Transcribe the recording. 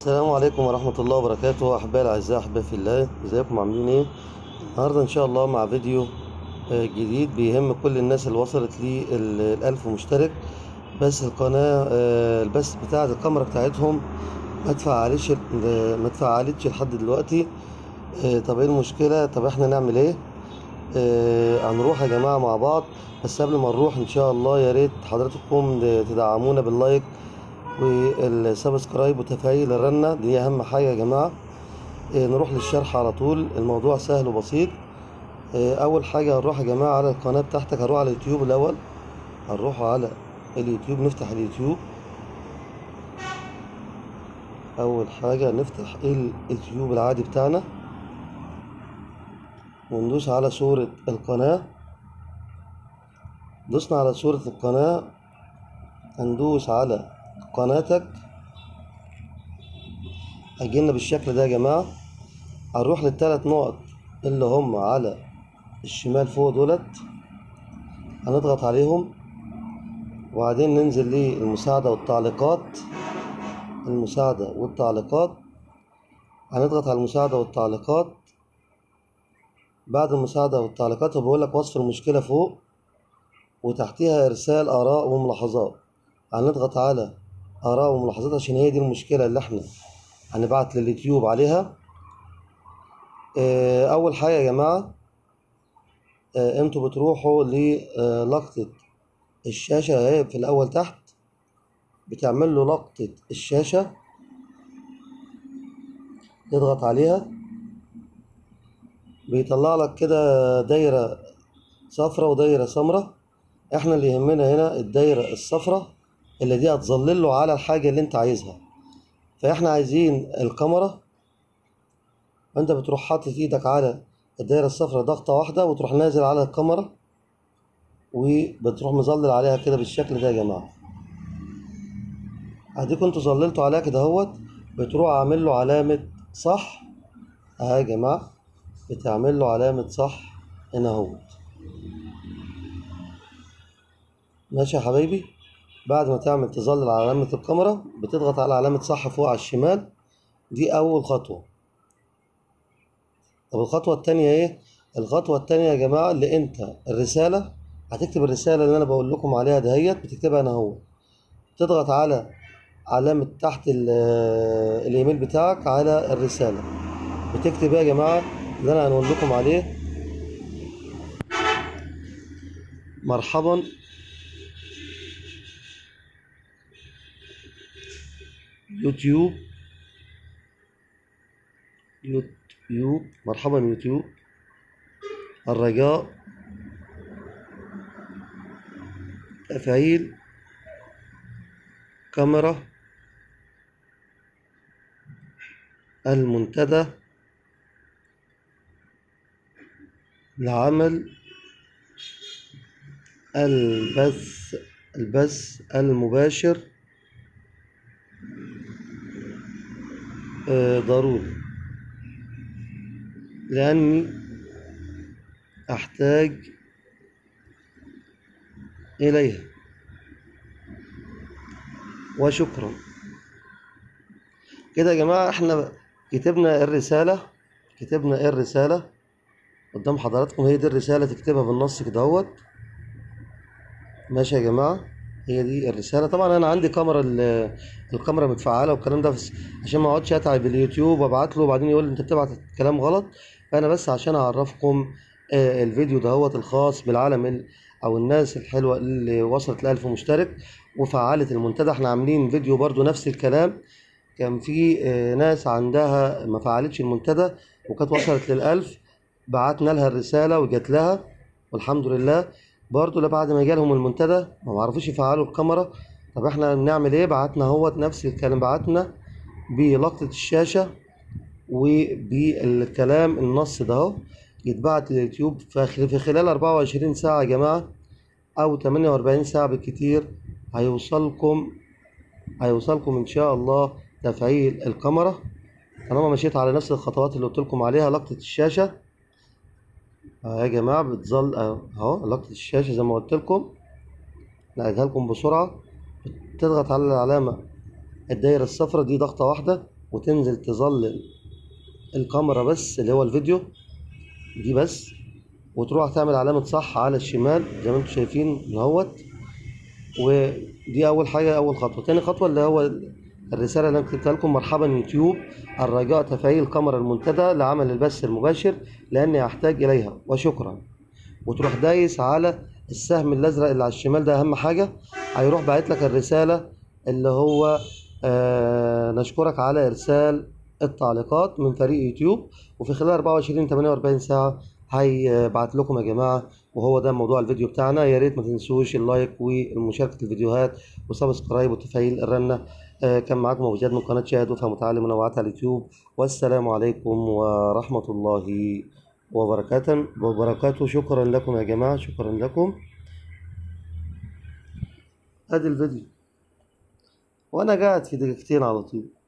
السلام عليكم ورحمة الله وبركاته أحبائي الأعزاء أحبائي في الله ازيكم عاملين ايه النهاردة إن شاء الله مع فيديو آه، جديد بيهم كل الناس اللي وصلت للألف مشترك بس القناة آه، البث بتاعة الكاميرا بتاعتهم ما تفعلتش ما تفعلتش لحد دلوقتي آه، طب ايه المشكلة طب احنا نعمل ايه آه، هنروح يا جماعة مع بعض بس قبل ما نروح إن شاء الله يا ريت حضراتكم تدعمونا باللايك والسبسكرايب وتفعيل الرنة دي أهم حاجة يا جماعة إيه، نروح للشرح على طول الموضوع سهل وبسيط إيه، أول حاجة هنروح يا جماعة على القناة بتاعتك هنروح على اليوتيوب الأول هنروح على اليوتيوب نفتح اليوتيوب أول حاجة نفتح اليوتيوب العادي بتاعنا وندوس على صورة القناة دوسنا على صورة القناة هندوس على قناتك هيجيلنا بالشكل ده يا جماعة هنروح للتلات نقط اللي هم على الشمال فوق دولت هنضغط عليهم وبعدين ننزل للمساعدة والتعليقات المساعدة والتعليقات هنضغط على المساعدة والتعليقات بعد المساعدة والتعليقات هو بيقول لك وصف المشكلة فوق وتحتها إرسال آراء وملاحظات هنضغط على آراء وملاحظات عشان هي دي المشكلة اللي احنا هنبعت لليوتيوب عليها آه، أول حاجة يا جماعة آه، انتوا بتروحوا للقطة الشاشة اهي في الأول تحت بتعمل له لقطة الشاشة تضغط عليها بيطلع لك كده دايرة صفرة ودايرة سمرة احنا اللي يهمنا هنا الدايرة الصفرة اللي دي هتظلل له على الحاجة اللي انت عايزها فاحنا عايزين الكاميرا انت بتروح حاطط ايدك على الدايرة الصفرا ضغطة واحدة وتروح نازل على الكاميرا وبتروح مظلل عليها كده بالشكل ده يا جماعة اديكم انتوا ظللتوا عليها كده اهوت بتروح عامل له علامة صح اهي يا جماعة بتعمل له علامة صح هنا اهوت ماشي يا حبايبي بعد ما تعمل تظلل على علامة الكاميرا بتضغط على علامة صح فوق على الشمال دي أول خطوة طب الخطوة التانية إيه؟ الخطوة التانية يا جماعة اللي أنت الرسالة هتكتب الرسالة اللي أنا بقول لكم عليها دهيت بتكتبها أنا هو تضغط على علامة تحت ال- الإيميل بتاعك على الرسالة بتكتب إيه يا جماعة اللي أنا هنقول لكم عليه مرحبا يوتيوب يوتيوب مرحبا يوتيوب الرجاء تفعيل كاميرا المنتدى لعمل البث البث المباشر آه، ضروري لأني أحتاج إليها وشكرا كده يا جماعة احنا كتبنا الرسالة كتبنا الرسالة قدام حضراتكم هي دي الرسالة تكتبها بالنص كده اهوت ماشي يا جماعة هي دي الرسالة طبعا انا عندي كاميرا ال- الكاميرا متفعلة والكلام ده بس عشان ما اقعدش اتعب اليوتيوب وابعت له وبعدين يقول لي انت بتبعت كلام غلط فانا بس عشان اعرفكم آه، الفيديو دهوت الخاص بالعالم ال- او الناس الحلوة اللي وصلت لألف مشترك وفعلت المنتدى احنا عاملين فيديو برضو نفس الكلام كان في آه، ناس عندها ما فعلتش المنتدى وكانت وصلت للألف بعتنا لها الرسالة وجات لها والحمد لله برضو لا بعد ما جالهم المنتدى ما معرفوش يفعلوا الكاميرا طب احنا بنعمل ايه بعتنا هوت نفس الكلام بعتنا بلقطة الشاشة وبالكلام النص ده اهو يتبعت لليوتيوب في خل- في خلال 24 ساعة يا جماعة أو 48 ساعة بالكتير هيوصلكم هيوصلكم إن شاء الله تفعيل الكاميرا طالما مشيت على نفس الخطوات اللي قلت لكم عليها لقطة الشاشة اهو يا جماعة بتظل اهو اهو لقطة الشاشة زي ما قلت لكم نعيدها لكم بسرعة تضغط على العلامة الدايرة الصفراء دي ضغطة واحدة وتنزل تظلل الكاميرا بس اللي هو الفيديو دي بس وتروح تعمل علامة صح على الشمال زي ما انتم شايفين اهوت ودي أول حاجة أول خطوة تاني خطوة اللي هو الرسالة اللي أنا كتبتها لكم مرحبا يوتيوب الرجاء تفعيل الكاميرا المنتدى لعمل البث المباشر لأني أحتاج إليها وشكرا وتروح دايس على السهم الأزرق اللي على الشمال ده أهم حاجة هيروح باعت لك الرسالة اللي هو آه نشكرك على إرسال التعليقات من فريق يوتيوب وفي خلال 24 48 ساعة هيبعت لكم يا جماعة وهو ده موضوع الفيديو بتاعنا يا ريت ما تنسوش اللايك ومشاركة الفيديوهات وسبسكرايب وتفعيل الرنة آه كان معاكم أبو زياد من قناة شاهد وفهم متعلم منوعات على اليوتيوب والسلام عليكم ورحمة الله وبركاته وبركاته شكرا لكم يا جماعة شكرا لكم ادي الفيديو وانا قاعد في دقيقتين على طول